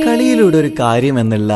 കളിയിലൂടെ ഒരു കാര്യം എന്നുള്ള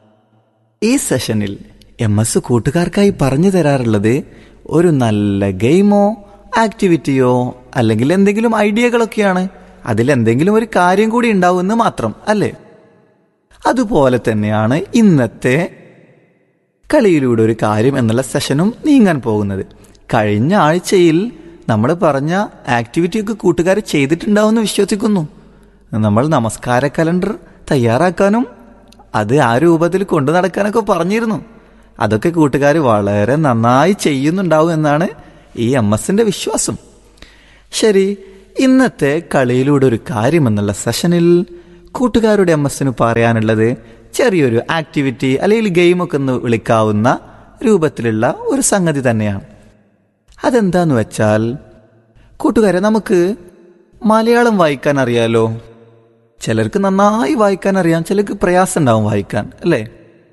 ഈ സെഷനിൽ എം എസ് കൂട്ടുകാർക്കായി പറഞ്ഞു തരാറുള്ളത് ഒരു നല്ല ഗെയിമോ ആക്ടിവിറ്റിയോ അല്ലെങ്കിൽ എന്തെങ്കിലും ഐഡിയകളൊക്കെയാണ് അതിൽ എന്തെങ്കിലും ഒരു കാര്യം കൂടി ഉണ്ടാവുമെന്ന് മാത്രം അല്ലേ അതുപോലെ തന്നെയാണ് ഇന്നത്തെ കളിയിലൂടെ ഒരു കാര്യം എന്നുള്ള സെഷനും നീങ്ങാൻ പോകുന്നത് കഴിഞ്ഞ ആഴ്ചയിൽ നമ്മൾ പറഞ്ഞ ആക്ടിവിറ്റിയൊക്കെ കൂട്ടുകാർ ചെയ്തിട്ടുണ്ടാവുമെന്ന് വിശ്വസിക്കുന്നു നമ്മൾ നമസ്കാര കലണ്ടർ തയ്യാറാക്കാനും അത് ആ രൂപത്തിൽ കൊണ്ടു നടക്കാനൊക്കെ പറഞ്ഞിരുന്നു അതൊക്കെ കൂട്ടുകാർ വളരെ നന്നായി ചെയ്യുന്നുണ്ടാവും എന്നാണ് ഈ എം എസിന്റെ വിശ്വാസം ശരി ഇന്നത്തെ കളിയിലൂടെ ഒരു കാര്യം എന്നുള്ള സെഷനിൽ കൂട്ടുകാരുടെ എം എസിന് പറയാനുള്ളത് ചെറിയൊരു ആക്ടിവിറ്റി അല്ലെങ്കിൽ ഗെയിമൊക്കെ ഒന്ന് വിളിക്കാവുന്ന രൂപത്തിലുള്ള ഒരു സംഗതി തന്നെയാണ് അതെന്താന്ന് വെച്ചാൽ കൂട്ടുകാരെ നമുക്ക് മലയാളം വായിക്കാൻ അറിയാലോ ചിലർക്ക് നന്നായി വായിക്കാൻ അറിയാം ചിലർക്ക് പ്രയാസം ഉണ്ടാവും വായിക്കാൻ അല്ലേ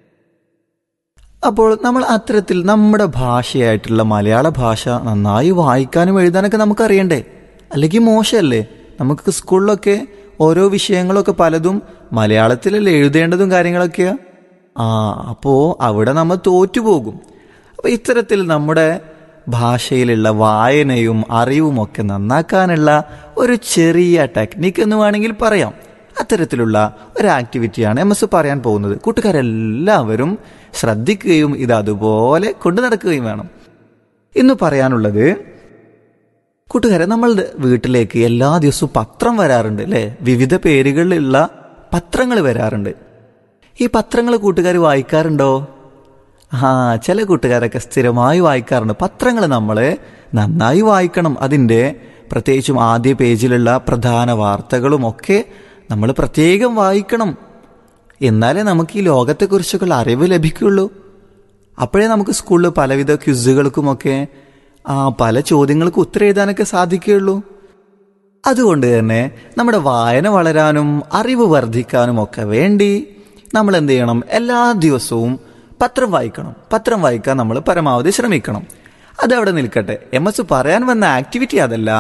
അപ്പോൾ നമ്മൾ അത്തരത്തിൽ നമ്മുടെ ഭാഷയായിട്ടുള്ള മലയാള ഭാഷ നന്നായി വായിക്കാനും എഴുതാനൊക്കെ നമുക്ക് അറിയണ്ടേ അല്ലെങ്കിൽ മോശമല്ലേ നമുക്ക് സ്കൂളിലൊക്കെ ഓരോ വിഷയങ്ങളൊക്കെ പലതും മലയാളത്തിലല്ലേ എഴുതേണ്ടതും കാര്യങ്ങളൊക്കെയാ ആ അപ്പോൾ അവിടെ നമ്മൾ തോറ്റുപോകും അപ്പോൾ ഇത്തരത്തിൽ നമ്മുടെ ഭാഷയിലുള്ള വായനയും അറിവും ഒക്കെ നന്നാക്കാനുള്ള ഒരു ചെറിയ ടെക്നിക്ക് എന്ന് വേണമെങ്കിൽ പറയാം അത്തരത്തിലുള്ള ഒരു ആക്ടിവിറ്റിയാണ് എം എസ് പറയാൻ പോകുന്നത് കൂട്ടുകാരെല്ലാവരും ശ്രദ്ധിക്കുകയും ഇത് അതുപോലെ കൊണ്ടു നടക്കുകയും വേണം ഇന്ന് പറയാനുള്ളത് കൂട്ടുകാരെ നമ്മളുടെ വീട്ടിലേക്ക് എല്ലാ ദിവസവും പത്രം വരാറുണ്ട് അല്ലേ വിവിധ പേരുകളിലുള്ള പത്രങ്ങൾ വരാറുണ്ട് ഈ പത്രങ്ങൾ കൂട്ടുകാർ വായിക്കാറുണ്ടോ ആ ചില കൂട്ടുകാരൊക്കെ സ്ഥിരമായി വായിക്കാറുണ്ട് പത്രങ്ങൾ നമ്മൾ നന്നായി വായിക്കണം അതിൻ്റെ പ്രത്യേകിച്ചും ആദ്യ പേജിലുള്ള പ്രധാന വാർത്തകളും ഒക്കെ നമ്മൾ പ്രത്യേകം വായിക്കണം എന്നാലേ നമുക്ക് ഈ ലോകത്തെക്കുറിച്ചൊക്കെയുള്ള അറിവ് ലഭിക്കുള്ളൂ അപ്പോഴേ നമുക്ക് സ്കൂളിൽ പലവിധ ക്വിസുകൾക്കുമൊക്കെ ആ പല ചോദ്യങ്ങൾക്ക് ഉത്തരം എഴുതാനൊക്കെ സാധിക്കുകയുള്ളൂ അതുകൊണ്ട് തന്നെ നമ്മുടെ വായന വളരാനും അറിവ് വർദ്ധിക്കാനും ഒക്കെ വേണ്ടി നമ്മൾ എന്ത് ചെയ്യണം എല്ലാ ദിവസവും പത്രം വായിക്കണം പത്രം വായിക്കാൻ നമ്മൾ പരമാവധി ശ്രമിക്കണം അതവിടെ നിൽക്കട്ടെ എം എസ് പറയാൻ വന്ന ആക്ടിവിറ്റി അതല്ല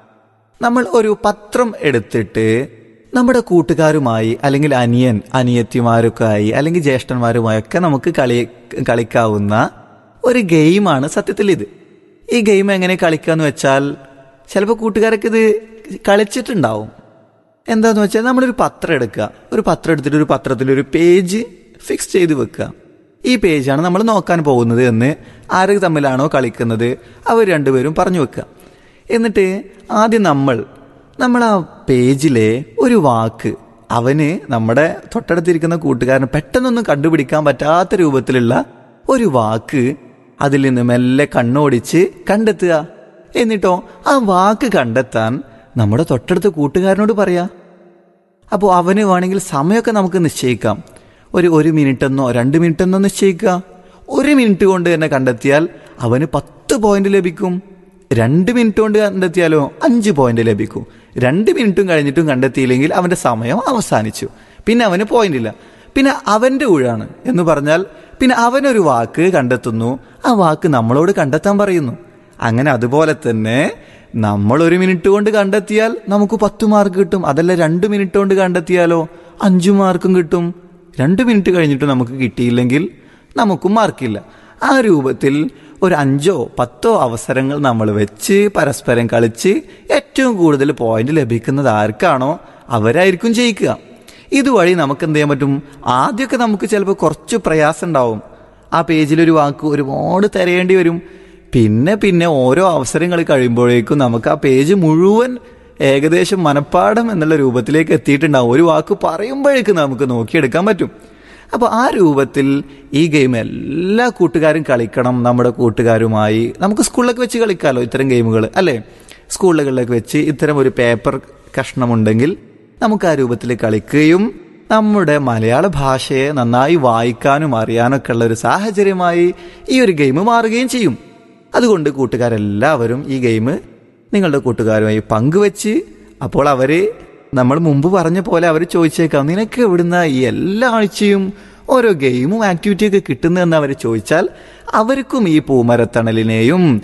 നമ്മൾ ഒരു പത്രം എടുത്തിട്ട് നമ്മുടെ കൂട്ടുകാരുമായി അല്ലെങ്കിൽ അനിയൻ അനിയത്തിമാരൊക്കെ ആയി അല്ലെങ്കിൽ ജ്യേഷ്ഠന്മാരുമായൊക്കെ നമുക്ക് കളി കളിക്കാവുന്ന ഒരു ഗെയിമാണ് സത്യത്തിൽ ഇത് ഈ ഗെയിം എങ്ങനെ കളിക്കാന്ന് വെച്ചാൽ ചിലപ്പോൾ കൂട്ടുകാരൊക്കെ ഇത് കളിച്ചിട്ടുണ്ടാവും എന്താന്ന് വെച്ചാൽ നമ്മളൊരു പത്രം എടുക്കുക ഒരു പത്രം എടുത്തിട്ട് ഒരു പത്രത്തിൽ ഒരു പേജ് ഫിക്സ് ചെയ്ത് വെക്കുക ഈ പേജാണ് നമ്മൾ നോക്കാൻ പോകുന്നത് എന്ന് ആര് തമ്മിലാണോ കളിക്കുന്നത് അവർ രണ്ടുപേരും പറഞ്ഞു വെക്കുക എന്നിട്ട് ആദ്യം നമ്മൾ നമ്മൾ ആ പേജിലെ ഒരു വാക്ക് അവന് നമ്മുടെ തൊട്ടടുത്തിരിക്കുന്ന കൂട്ടുകാരന് പെട്ടെന്നൊന്നും കണ്ടുപിടിക്കാൻ പറ്റാത്ത രൂപത്തിലുള്ള ഒരു വാക്ക് അതിൽ നിന്ന് മെല്ലെ കണ്ണോടിച്ച് കണ്ടെത്തുക എന്നിട്ടോ ആ വാക്ക് കണ്ടെത്താൻ നമ്മുടെ തൊട്ടടുത്ത കൂട്ടുകാരനോട് പറയാ അപ്പോൾ അവന് വേണമെങ്കിൽ സമയമൊക്കെ നമുക്ക് നിശ്ചയിക്കാം ഒരു ഒരു മിനിറ്റെന്നോ രണ്ട് മിനിറ്റെന്നോ നിശ്ചയിക്കുക ഒരു മിനിറ്റ് കൊണ്ട് തന്നെ കണ്ടെത്തിയാൽ അവന് പത്ത് പോയിന്റ് ലഭിക്കും രണ്ട് മിനിറ്റ് കൊണ്ട് കണ്ടെത്തിയാലോ അഞ്ച് പോയിന്റ് ലഭിക്കും രണ്ട് മിനിറ്റും കഴിഞ്ഞിട്ടും കണ്ടെത്തിയില്ലെങ്കിൽ അവന്റെ സമയം അവസാനിച്ചു പിന്നെ അവന് പോയിന്റ് ഇല്ല പിന്നെ അവന്റെ ഊഴാണ് എന്ന് പറഞ്ഞാൽ പിന്നെ അവനൊരു വാക്ക് കണ്ടെത്തുന്നു ആ വാക്ക് നമ്മളോട് കണ്ടെത്താൻ പറയുന്നു അങ്ങനെ അതുപോലെ തന്നെ നമ്മൾ ഒരു മിനിറ്റ് കൊണ്ട് കണ്ടെത്തിയാൽ നമുക്ക് പത്ത് മാർക്ക് കിട്ടും അതല്ല രണ്ട് മിനിറ്റ് കൊണ്ട് കണ്ടെത്തിയാലോ അഞ്ചു മാർക്കും കിട്ടും രണ്ട് മിനിറ്റ് കഴിഞ്ഞിട്ട് നമുക്ക് കിട്ടിയില്ലെങ്കിൽ നമുക്കും മാർക്കില്ല ആ രൂപത്തിൽ ഒരു അഞ്ചോ പത്തോ അവസരങ്ങൾ നമ്മൾ വെച്ച് പരസ്പരം കളിച്ച് ഏറ്റവും കൂടുതൽ പോയിന്റ് ലഭിക്കുന്നത് ആർക്കാണോ അവരായിരിക്കും ജയിക്കുക ഇതുവഴി നമുക്ക് എന്ത് ചെയ്യാൻ പറ്റും ആദ്യമൊക്കെ നമുക്ക് ചിലപ്പോൾ കുറച്ച് പ്രയാസം ഉണ്ടാവും ആ പേജിലൊരു വാക്ക് ഒരുപാട് തിരയേണ്ടി വരും പിന്നെ പിന്നെ ഓരോ അവസരങ്ങൾ കഴിയുമ്പോഴേക്കും നമുക്ക് ആ പേജ് മുഴുവൻ ഏകദേശം മനപ്പാഠം എന്നുള്ള രൂപത്തിലേക്ക് എത്തിയിട്ടുണ്ടാവും ഒരു വാക്ക് പറയുമ്പോഴേക്കും നമുക്ക് നോക്കിയെടുക്കാൻ പറ്റും അപ്പോൾ ആ രൂപത്തിൽ ഈ ഗെയിം എല്ലാ കൂട്ടുകാരും കളിക്കണം നമ്മുടെ കൂട്ടുകാരുമായി നമുക്ക് സ്കൂളിലൊക്കെ വെച്ച് കളിക്കാമല്ലോ ഇത്തരം ഗെയിമുകൾ അല്ലേ സ്കൂളുകളിലൊക്കെ വെച്ച് ഇത്തരം ഒരു പേപ്പർ കഷ്ണമുണ്ടെങ്കിൽ നമുക്ക് ആ രൂപത്തിൽ കളിക്കുകയും നമ്മുടെ മലയാള ഭാഷയെ നന്നായി വായിക്കാനും അറിയാനൊക്കെ ഉള്ള ഒരു സാഹചര്യമായി ഈ ഒരു ഗെയിം മാറുകയും ചെയ്യും അതുകൊണ്ട് കൂട്ടുകാരെല്ലാവരും ഈ ഗെയിം നിങ്ങളുടെ കൂട്ടുകാരുമായി പങ്കുവെച്ച് അപ്പോൾ അവര് നമ്മൾ മുമ്പ് പറഞ്ഞ പോലെ അവർ ചോദിച്ചേക്കാം നിനക്ക് എവിടുന്ന ഈ എല്ലാ ആഴ്ചയും ഓരോ ഗെയിമും ആക്ടിവിറ്റിയൊക്കെ കിട്ടുന്നതെന്ന് അവർ ചോദിച്ചാൽ അവർക്കും ഈ പൂമരത്തണലിനെയും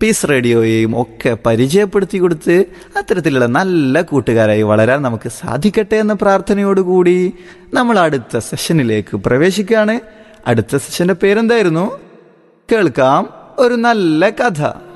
പീസ് റേഡിയോയെയും ഒക്കെ പരിചയപ്പെടുത്തി കൊടുത്ത് അത്തരത്തിലുള്ള നല്ല കൂട്ടുകാരായി വളരാൻ നമുക്ക് സാധിക്കട്ടെ എന്ന പ്രാർത്ഥനയോടുകൂടി നമ്മൾ അടുത്ത സെഷനിലേക്ക് പ്രവേശിക്കുകയാണ് അടുത്ത സെഷന്റെ പേരെന്തായിരുന്നു കേൾക്കാം ഒരു നല്ല കഥ